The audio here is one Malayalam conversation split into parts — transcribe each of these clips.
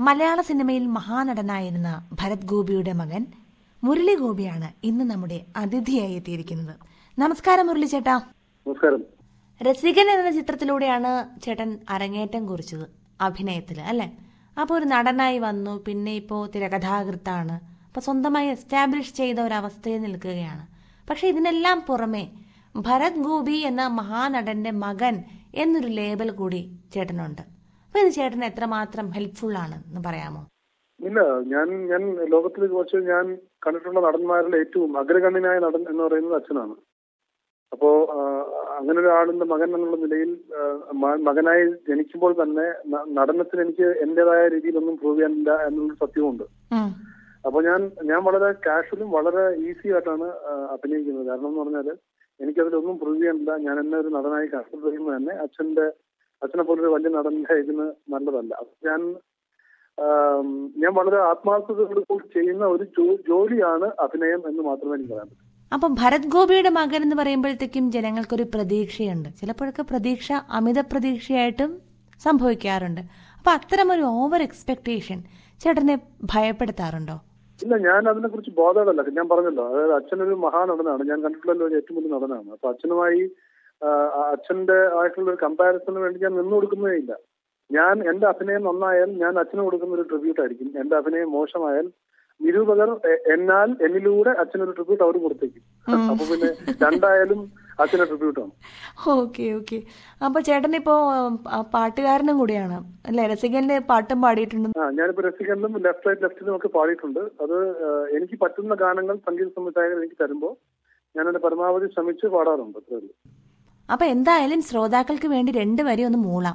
മലയാള സിനിമയിൽ മഹാനടനായിരുന്ന ഭരത് ഗോപിയുടെ മകൻ മുരളി ഗോപിയാണ് ഇന്ന് നമ്മുടെ അതിഥിയായി എത്തിയിരിക്കുന്നത് നമസ്കാരം മുരളി ചേട്ടാ നമസ്കാരം രസികൻ എന്ന ചിത്രത്തിലൂടെയാണ് ചേട്ടൻ അരങ്ങേറ്റം കുറിച്ചത് അഭിനയത്തിൽ അല്ലെ അപ്പോൾ ഒരു നടനായി വന്നു പിന്നെ ഇപ്പോൾ തിരകഥാകൃത്താണ് അപ്പൊ സ്വന്തമായി എസ്റ്റാബ്ലിഷ് ചെയ്ത ഒരു അവസ്ഥയിൽ നിൽക്കുകയാണ് പക്ഷെ ഇതിനെല്ലാം പുറമെ ഭരത് ഗോപി എന്ന മഹാനടന്റെ മകൻ എന്നൊരു ലേബൽ കൂടി ചേട്ടനുണ്ട് അപ്പൊ ഇത് ചേട്ടന് എത്രമാത്രം ഹെൽപ്ഫുൾ ആണ് എന്ന് പറയാമോ ഇല്ല ഞാൻ ഞാൻ ലോകത്തിൽ കുറച്ച് ഞാൻ കണ്ടിട്ടുള്ള നടന്മാരിൽ ഏറ്റവും അഗ്രഗണ്യനായ നടൻ എന്ന് പറയുന്നത് അച്ഛനാണ് അപ്പോ ആ, അങ്ങനെ ഒരാളിന്റെ മകൻ എന്നുള്ള നിലയിൽ ആ, മ- മകനായി ജനിക്കുമ്പോൾ തന്നെ ന- നടനത്തിന് എനിക്ക് എന്റേതായ രീതിയിലൊന്നും പ്രൂവ് ചെയ്യാനില്ല എന്നുള്ള സത്യമുണ്ട് ഉം. അപ്പൊ ഞാൻ ഞാൻ വളരെ കാഷ്വലും വളരെ ഈസി ആയിട്ടാണ് ആ, അഭിനയിക്കുന്നത് കാരണം എന്ന് പറഞ്ഞാല് എനിക്കതിലൊന്നും പ്രൂവ് ചെയ്യാനില്ല ഞാൻ എന്നെ ഒരു നടനായി കൺസിഡർ ചെയ്യുന്നത് തന്നെ അച്ഛന്റെ അച്ഛനെ പോലൊരു വലിയ നടന്റെ ഇതിന് നല്ലതല്ല അപ്പൊ ഞാൻ ആം, ഞാൻ വളരെ ആത്മാർത്ഥതയോട് കൂടി ചെയ്യുന്ന ഒരു ജോ- ജോലിയാണ് അഭിനയം എന്ന് മാത്രമേ എനിക്ക് പറയാൻ പറ്റൂ അപ്പൊ ഭരത് ഗോപിയുടെ മകൻ എന്ന് പറയുമ്പോഴത്തേക്കും ജനങ്ങൾക്കൊരു പ്രതീക്ഷയുണ്ട് ചിലപ്പോഴൊക്കെ പ്രതീക്ഷ അമിത പ്രതീക്ഷയായിട്ടും സംഭവിക്കാറുണ്ട് അപ്പൊ അത്തരം ഒരു ഓവർ എക്സ്പെക്ടേഷൻ ചേട്ടനെ ഭയപ്പെടുത്താറുണ്ടോ ഇല്ല ഞാൻ അതിനെ കുറിച്ച് ബോധമല്ല ഞാൻ പറഞ്ഞല്ലോ അതായത് അച്ഛനൊരു മഹാനടനാണ് ഞാൻ കണ്ടിട്ടുള്ള ഒരു ഏറ്റവും വലിയ നടനാണ് അപ്പൊ അച്ഛനുമായി ആ, ആ അച്ഛന്റെ ആയിട്ടുള്ള ഒരു കമ്പാരിസണിന് വേണ്ടി ഞാൻ നിന്നു കൊടുക്കുന്നതേ ഇല്ല ഞാൻ എന്റെ അഭിനയം നന്നായാൽ ഞാൻ അച്ഛന് കൊടുക്കുന്ന ഒരു ട്രിബ്യൂട്ട് ആയിരിക്കും എന്റെ അഭിനയം മോശമായാൽ നിരൂപകർ എ- എന്നാൽ എന്നിലൂടെ അച്ഛനൊരു ട്രിബ്യൂട്ട് അവർ കൊടുത്തേക്കും അപ്പൊ പിന്നെ രണ്ടായാലും അച്ഛന് ട്രിബ്യൂട്ടാണ് ഓക്കെ ഓക്കെ അപ്പൊ ചേട്ടൻ ഇപ്പോ ആ, പാട്ടുകാരനും കൂടിയാണ് അല്ലെ രസികന്റെ പാട്ടും പാടിയിട്ടുണ്ട് ആ ഞാനിപ്പോ രസികനിലും ലെഫ്റ്റ് റൈറ്റ് ലെഫ്റ്റിലും ഒക്കെ പാടിയിട്ടുണ്ട് അത് ആ, എനിക്ക് പറ്റുന്ന ഗാനങ്ങൾ സംഗീത സംവിധായകർ എനിക്ക് തരുമ്പോൾ ഞാൻ എന്റെ പരമാവധി ശ്രമിച്ച് പാടാറുണ്ട് അത്രേ ഉള്ളൂ അപ്പൊ എന്തായാലും ശ്രോതാക്കൾക്ക് വേണ്ടി രണ്ട് വരി ഒന്ന് മൂളാം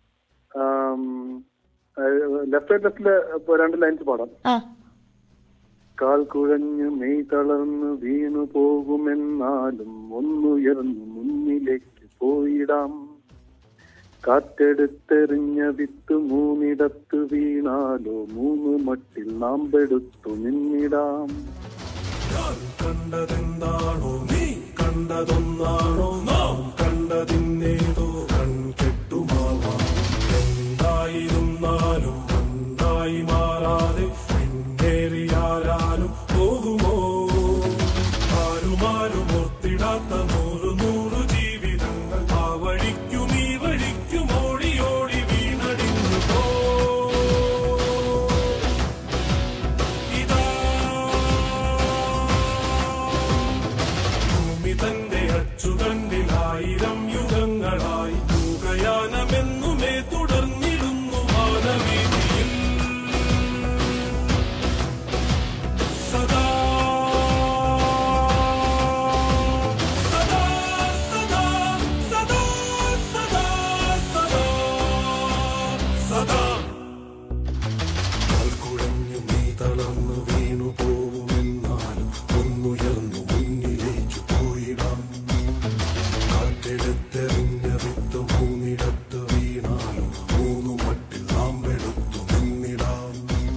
ലെഫ്റ്റ് റൈറ്റ് ലെഫ്റ്റില് ഇപ്പൊ രണ്ട് ലൈൻസ് പാടാം ആ കാൽ കുഴഞ്ഞു മെയ് തളർന്ന് വീണു പോകുമെന്നാലും ഒന്നുയർന്നു മുന്നിലേക്ക് പോയിടാം കാറ്റെടുത്തെറിഞ്ഞ വിത്ത് മൂന്നിടത്ത് വീണാലോ മൂന്ന് മട്ടിൽ നാം പെടുത്തു നിന്നിടാം കണ്ടതെന്താണോ നീ കണ്ടതൊന്നാണോ നാം കണ്ടതിന്നേതോ കൺകെട്ടുമാവാം എന്തായിരുന്നാലും ഒന്നായി മാറാതെ പിന്നേറിയാലും പോകുമോ ആരുമാരും ഓർത്തിടാത്ത നൂറ് നൂറ് ജീവിതങ്ങൾ ആ വഴിക്കും ഈ വഴിക്കും ഓടി ഓടി വീണടിഞ്ഞു പോ ഭൂമി തന്റെ അച്ചുതണ്ടിലായിരം യുഗങ്ങളായി യുഗയാനമെന്നുമേ തുടർന്നിടുന്നു മാനവീതിയിൽ സദാ സദാ സദാ സദാ സദാ സദാ സദാ കുഴഞ്ഞു നീ തളർന്നു വീണു പോവുമെന്നാലും ഒന്നുയർന്നു മുന്നിലേക്ക് പോയിടാം കാറ്റെടുത്തെറിഞ്ഞ വിത്ത് മൂന്നിടത്ത് വീണാലും മൂന്നു മട്ടിൽ നാം വെളുത്തു നിന്നിടാം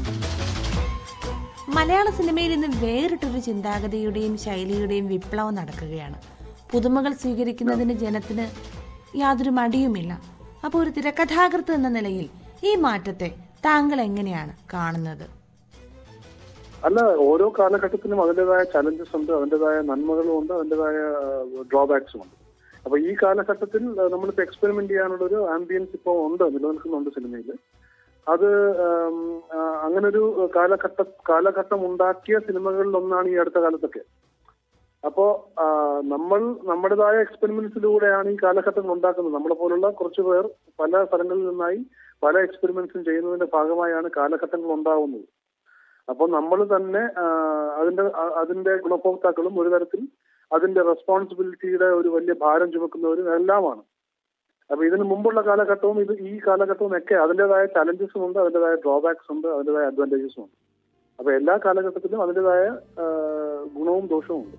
മലയാള സിനിമയിൽ ഇന്ന് വേറിട്ടൊരു ചിന്താഗതിയുടെയും ശൈലിയുടെയും വിപ്ലവം നടക്കുകയാണ് പുതുമകൾ സ്വീകരിക്കുന്നതിന് ജനത്തിന് യാതൊരു മടിയുമില്ല അപ്പോൾ ഒരു തിരക്കഥാകൃത്ത് എന്ന നിലയിൽ ഈ മാറ്റത്തെ താങ്കൾ എങ്ങനെയാണ് കാണുന്നത് അല്ല ഓരോ കാലഘട്ടത്തിനും അതിൻ്റെതായ ചലഞ്ചസ് ഉണ്ട് അതിൻ്റെതായ നന്മകളും ഉണ്ട് അതിൻ്റെതായ ഡ്രോബാക്സും ഉണ്ട് അപ്പൊ ഈ കാലഘട്ടത്തിൽ ആ, നമ്മളിപ്പോ എക്സ്പെരിമെന്റ് ചെയ്യാനുള്ള ഒരു ആംബിയൻസ് ഇപ്പോൾ ഉണ്ട് നിലനിൽക്കുന്നുണ്ട് സിനിമയിൽ അത് ആം, ആ, അങ്ങനൊരു കാലഘട്ട കാലഘട്ടം ഉണ്ടാക്കിയ സിനിമകളിൽ ഒന്നാണ് ഈ അടുത്ത കാലത്തൊക്കെ അപ്പോ ആ, നമ്മൾ നമ്മുടേതായ എക്സ്പെരിമെന്റ്സിലൂടെയാണ് ഈ കാലഘട്ടങ്ങൾ ഉണ്ടാക്കുന്നത് നമ്മളെ പോലുള്ള കുറച്ചു പേർ പല സ്ഥലങ്ങളിൽ നിന്നായി പല എക്സ്പെരിമെന്റ്സും ചെയ്യുന്നതിന്റെ ഭാഗമായാണ് കാലഘട്ടങ്ങൾ ഉണ്ടാവുന്നത് അപ്പോൾ നമ്മൾ തന്നെ ആ, അതിന്റെ ആ- അതിന്റെ ഗുണഭോക്താക്കളും ഒരു തരത്തിൽ അതിന്റെ റെസ്പോൺസിബിലിറ്റിയുടെ ഒരു വലിയ ഭാരം ചുമക്കുന്നവരും എല്ലാമാണ് അപ്പൊ ഇതിന് മുമ്പുള്ള കാലഘട്ടവും ഇത് ഈ കാലഘട്ടവും ഒക്കെ അതിൻ്റെതായ ചലഞ്ചസും ഉണ്ട് അതിൻ്റെതായ ഡ്രോബാക്സ് ഉണ്ട് അതിൻ്റെതായ അഡ്വാൻറ്റേജസും ഉണ്ട് അപ്പൊ എല്ലാ കാലഘട്ടത്തിലും അതിൻ്റെതായ ആ, ഗുണവും ദോഷവും ഉണ്ട്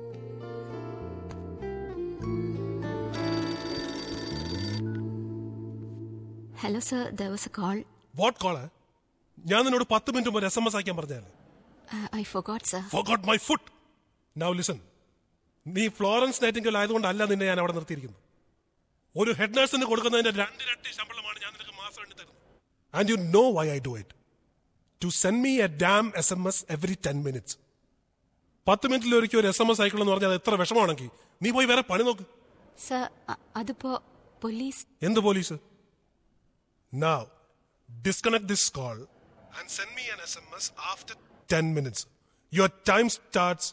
Hello, sir. There was a call. What call ഞാൻ നിന്നോട് പത്ത് മിനിറ്റ് മുമ്പ് എസ് എം എസ് അയക്കാൻ പറഞ്ഞായിരുന്നു Uh, I forgot, sir. Forgot my food now listen നീ ഫ്ലോറൻസ് നൈറ്റിംഗൽ ആയതുകൊണ്ടല്ല നിന്നെ ഞാൻ അവിടെ നിർത്തിയിരിക്കുന്നത് ഒരു ഹെഡ് നഴ്സിന് കൊടുക്കുന്നതിന്റെ രണ്ടിരട്ടി ശമ്പളമാണ് ഞാൻ നിനക്ക് മാസം എണ്ണി തരുന്നത് and you know why I do it to send me a damn SMS every 10 minutes. പത്ത് മിനിറ്റിൽ ഒരിക്കൽ ഒരു എസ് എം എസ് അയക്കണം എന്ന് പറഞ്ഞാൽ അത് എത്ര വിഷമമാണെങ്കിൽ നീ പോയി വേറെ പണി നോക്ക് സർ അതിപ്പോ പോലീസ് എന്ത് police Now, disconnect this call and send me an SMS after 10 minutes. Your time starts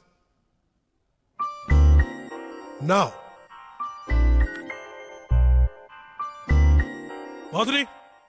now. Madhuri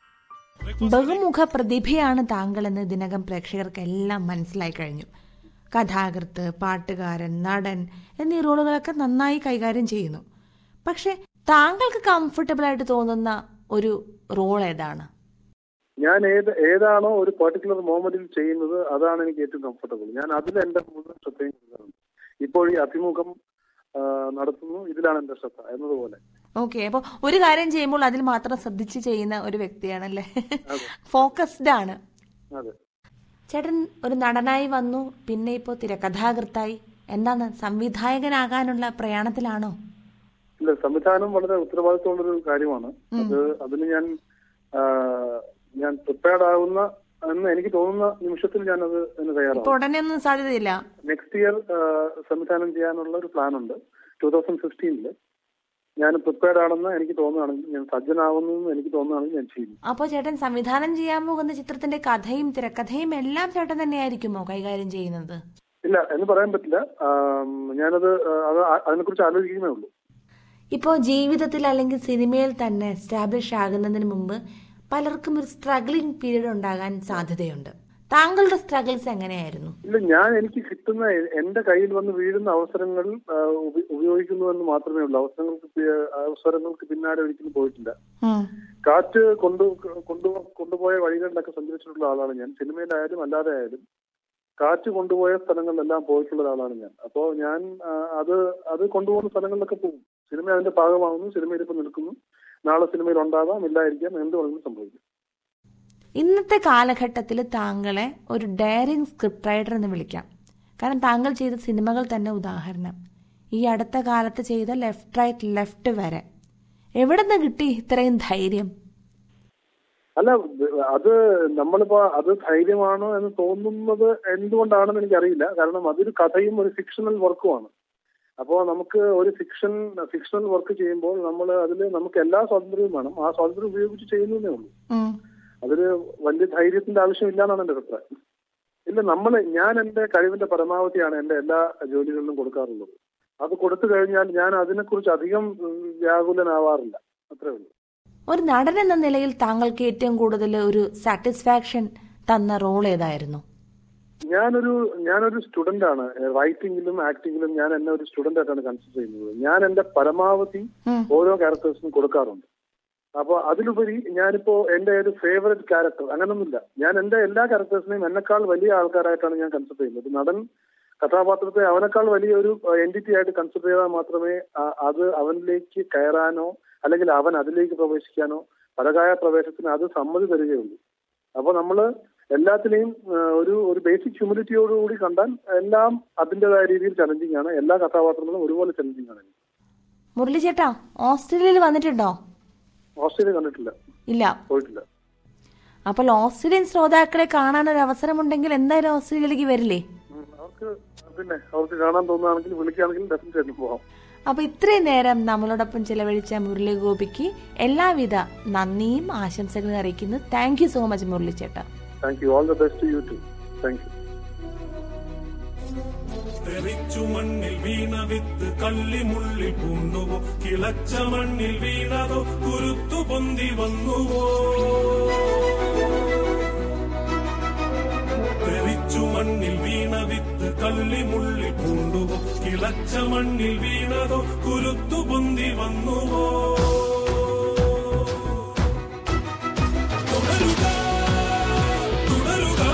ബഹുമുഖ പ്രതിഭയാണ് താങ്കളെന്ന് ഇതിനകം പ്രേക്ഷകർക്ക് എല്ലാം മനസ്സിലായി കഴിഞ്ഞു കഥാകൃത്ത് പാട്ടുകാരൻ നടൻ എന്നീ റോളുകളൊക്കെ നന്നായി കൈകാര്യം ചെയ്യുന്നു പക്ഷെ താങ്കൾക്ക് കംഫർട്ടബിൾ ആയിട്ട് തോന്നുന്ന ഒരു റോൾ ഏതാണ് ഞാൻ ഏത് ഏതാണോ ഒരു പെർട്ടിക്കുലർ മോമെന്റിൽ ചെയ്യുന്നത് അതാണ് എനിക്ക് ഏറ്റവും കംഫർട്ടബിൾ ഞാൻ അതിൽ എന്റെ മുഴുവൻ ശ്രദ്ധയും കൊടുക്കാറുണ്ട് ഇപ്പോൾ ഈ അഭിമുഖം ആ, നടത്തുന്നു ഇതിലാണ് എന്റെ ശ്രദ്ധ എന്നതുപോലെ ഓക്കെ അപ്പോൾ ഒരു കാര്യം ചെയ്യുമ്പോൾ അതിൽ മാത്രം ശ്രദ്ധിച്ച് ചെയ്യുന്ന ഒരു വ്യക്തിയാണല്ലേ ഫോക്കസ്ഡ് ആണ് അതെ ചേട്ടൻ ഒരു നടനായി വന്നു പിന്നെ ഇപ്പോൾ തിരക്കഥാകൃത്തായി എന്താണ് സംവിധായകനാകാനുള്ള പ്രയാണത്തിലാണോ ഇല്ല സംവിധാനം വളരെ ഉത്തരവാദിത്തമുള്ളൊരു കാര്യമാണ് അത് അതിന് ഞാൻ ആ, ഞാൻ പ്രിപ്പയർഡ് ആവുന്ന എന്ന് എനിക്ക് തോന്നുന്ന നിമിഷത്തിൽ ഞാൻ അത് അതിന് ഇപ്പൊ തയ്യാറാവും ഉടനെ ഒന്നും സാധ്യതയില്ല നെക്സ്റ്റ് ഇയർ സംവിധാനം ചെയ്യാനുള്ള ഒരു പ്ലാൻ ഉണ്ട് ടൂ തൗസൻഡ് ഫിഫ്റ്റീനില് ഞാൻ പ്രിപ്പയർഡ് ആണെന്ന് എനിക്ക് തോന്നുകയാണെങ്കിൽ ഞാൻ സജ്ജനാവുന്നു എന്ന് എനിക്ക് തോന്നുകയാണെങ്കിൽ ഞാൻ ചെയ്യും അപ്പോൾ ചേട്ടൻ സംവിധാനം ചെയ്യാൻ പോകുന്ന ചിത്രത്തിന്റെ കഥയും തിരക്കഥയും എല്ലാം ചേട്ടൻ തന്നെയായിരിക്കുമോ കൈകാര്യം ചെയ്യുന്നത് ഇല്ല എന്ന് പറയാൻ പറ്റില്ല ആം, ഞാനത് ആ, അത് ആ- അതിനെക്കുറിച്ച് ആലോചിക്കുന്നേ ഉള്ളൂ ഇപ്പോൾ ജീവിതത്തിൽ അല്ലെങ്കിൽ സിനിമയിൽ തന്നെ എസ്റ്റാബ്ലിഷ് ആകുന്നതിന് മുമ്പ് പലർക്കും ഒരു സ്ട്രഗ്ലിംഗ് പീരീഡ് ഉണ്ടാകാൻ സാധ്യതയുണ്ട് താങ്കളുടെ സ്ട്രഗിൾസ് എങ്ങനെയായിരുന്നു ഇല്ല ഞാൻ എനിക്ക് കിട്ടുന്ന എ- എന്റെ കയ്യിൽ വന്ന് വീഴുന്ന അവസരങ്ങൾ ആ, ഉപ- ഉപയോഗിക്കുന്നു എന്ന് മാത്രമേ ഉള്ളൂ അവസരങ്ങൾക്ക് പി- അവസരങ്ങൾക്ക് പിന്നാലെ ഒരിക്കലും പോയിട്ടില്ല കാറ്റ് കൊണ്ടു കൊണ്ടു കൊണ്ടുപോയ വഴികളിലൊക്കെ സഞ്ചരിച്ചിട്ടുള്ള ആളാണ് ഞാൻ സിനിമയിലായാലും അല്ലാതെ ആയാലും കാറ്റ് കൊണ്ടുപോയ സ്ഥലങ്ങളിലെല്ലാം പോയിട്ടുള്ള ഒരാളാണ് ഞാൻ അപ്പോ ഞാൻ ആ, അത് അത് കൊണ്ടുപോകുന്ന സ്ഥലങ്ങളിലൊക്കെ പോകും സിനിമ അതിന്റെ ഭാഗമാകുന്നു സിനിമയിൽ ഇപ്പൊ നിൽക്കുന്നു നാളെ സിനിമയിൽ ഉണ്ടാകാം ഇല്ലായിരിക്കാം എന്ത് വേണമെങ്കിലും സംഭവിക്കും ഇന്നത്തെ കാലഘട്ടത്തിൽ താങ്കളെ ഒരു ഡയറിങ് സ്ക്രിപ്റ്റ് റൈറ്റർ എന്ന് വിളിക്കാം കാരണം താങ്കൾ ചെയ്ത സിനിമകൾ തന്നെ ഉദാഹരണം ഈ അടുത്ത കാലത്ത് ചെയ്ത ലെഫ്റ്റ് റൈറ്റ് ലെഫ്റ്റ് വരെ എവിടെ നിന്ന് കിട്ടി ഇത്രയും ധൈര്യം അല്ല അത് നമ്മളിപ്പോ അത് ധൈര്യമാണോ എന്ന് തോന്നുന്നത് എന്തുകൊണ്ടാണെന്ന് എനിക്കറിയില്ല കാരണം അതൊരു കഥയും ഒരു ഫിക്ഷണൽ വർക്കുമാണ് അപ്പോൾ നമുക്ക് ഒരു ഫിക്ഷൻ ഫിക്ഷണൽ വർക്ക് ചെയ്യുമ്പോൾ നമ്മൾ അതിൽ നമുക്ക് എല്ലാ സ്വാതന്ത്ര്യവും വേണം ആ സ്വാതന്ത്ര്യം ഉപയോഗിച്ച് ചെയ്യുന്നതേ ഉള്ളൂ അതൊരു വലിയ ധൈര്യത്തിന്റെ ആവശ്യമില്ല എന്നാണ് എന്റെ അഭിപ്രായം ഇല്ല നമ്മൾ ഞാൻ എന്റെ കഴിവിന്റെ പരമാവധിയാണ് എന്റെ എല്ലാ ജോലികളിലും കൊടുക്കാറുള്ളത് അത് കൊടുത്തു കഴിഞ്ഞാൽ ഞാൻ അതിനെക്കുറിച്ച് അധികം ഉം, വ്യാകുലനാവാറില്ല അത്രേ ഉള്ളൂ ഒരു നടൻ എന്ന നിലയിൽ താങ്കൾക്ക് ഏറ്റവും കൂടുതൽ ഒരു സാറ്റിസ്ഫാക്ഷൻ തന്ന റോൾ ഏതായിരുന്നു ഞാനൊരു ഞാനൊരു സ്റ്റുഡന്റ് ആണ് റൈറ്റിംഗിലും ആക്ടിങ്ങിലും ഞാൻ എന്നെ ഒരു സ്റ്റുഡന്റ് ആയിട്ടാണ് കൺസിഡർ ചെയ്യുന്നത് ഞാൻ എന്റെ പരമാവധി ഓരോ ക്യാരക്ടേഴ്സിനും കൊടുക്കാറുണ്ട് അപ്പൊ അതിലുപരി ഞാനിപ്പോ എന്റെ ഒരു ഫേവറേറ്റ് ക്യാരക്ടർ അങ്ങനൊന്നുമില്ല ഞാൻ എന്റെ എല്ലാ ക്യാരക്ടേഴ്സിനെയും എന്നെക്കാൾ വലിയ ആൾക്കാരായിട്ടാണ് ഞാൻ കൺസിഡർ ചെയ്യുന്നത് ഒരു നടൻ കഥാപാത്രത്തെ അവനേക്കാൾ വലിയ ഒരു എൻറ്റിറ്റി ആയിട്ട് കൺസിഡർ ചെയ്താൽ മാത്രമേ ആ- അത് അവനിലേക്ക് കയറാനോ അല്ലെങ്കിൽ അവൻ അതിലേക്ക് പ്രവേശിക്കാനോ പരകായ പ്രവേശത്തിന് അത് സമ്മതി തരികയുള്ളൂ അപ്പൊ നമ്മള് എല്ലാത്തിനെയും ആ, ഒരു ഒരു ബേസിക് ഹ്യൂമിലിറ്റിയോടുകൂടി കണ്ടാൽ എല്ലാം അതിൻ്റെതായ രീതിയിൽ ചലഞ്ചിങ് ആണ് എല്ലാ കഥാപാത്രങ്ങളും ഒരുപോലെ ചലഞ്ചിങ് ആണ് മുരളി ചേട്ടാ ഓസ്ട്രേലിയയിൽ വന്നിട്ടുണ്ടോ ഓസ്ട്രേലിയ കണ്ടിട്ടില്ല ഇല്ല പോയിട്ടില്ല അപ്പോൾ ഓസ്ട്രേലിയൻ ശ്രോതാക്കളെ കാണാൻ ഒരു അവസരമുണ്ടെങ്കിൽ എന്തായാലും ഓസ്ട്രേലിയയിലേക്ക് വരില്ലേ ഉം, അവർക്ക് പിന്നെ അവർക്ക് കാണാൻ തോന്നുകയാണെങ്കിൽ വിളിക്കുകയാണെങ്കിൽ ഡെഫിനറ്റ് ആയിട്ട് പോകാം അപ്പൊ ഇത്രയും നേരം നമ്മളോടൊപ്പം ചിലവഴിച്ച മുരളി ഗോപിക്ക് എല്ലാവിധ നന്ദിയും ആശംസകളും അറിയിക്കുന്നു thank you so much Murali ചേട്ടാ thank you all the best you too thank you തെറിച്ചു മണ്ണിൽ വീണ വിത്ത് കള്ളിമുള്ളിൽ പൂണ്ടുവോ കിളച്ച മണ്ണിൽ വീണതോ കുരുത്തു പൊന്തി വന്നുവോ തെറിച്ചു മണ്ണിൽ വീണ വിത്ത് കള്ളിമുള്ളിൽ പൂണ്ടുവോ കിളച്ച മണ്ണിൽ വീണതോ കുരുത്തു പൊന്തി വന്നുവോ തുടരുക തുടരുക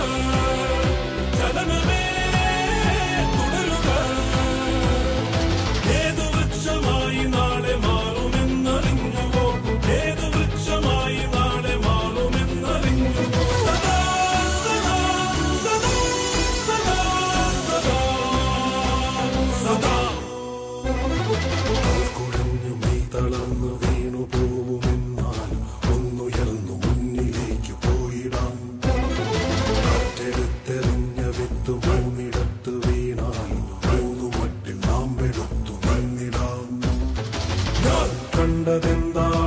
ചലനമേ തുടരുക ഏതു വൃക്ഷമായി നാളെ മാറുമെന്നറിഞ്ഞുവോ ഏതു വൃക്ഷമായി നാളെ മാറുമെന്നറിഞ്ഞുവോ സദാ സദാ സദാ സദാ സദാ സദാ കുഴഞ്ഞു മെയ് തളർന്നു വീ വേണ്ടതെന്താ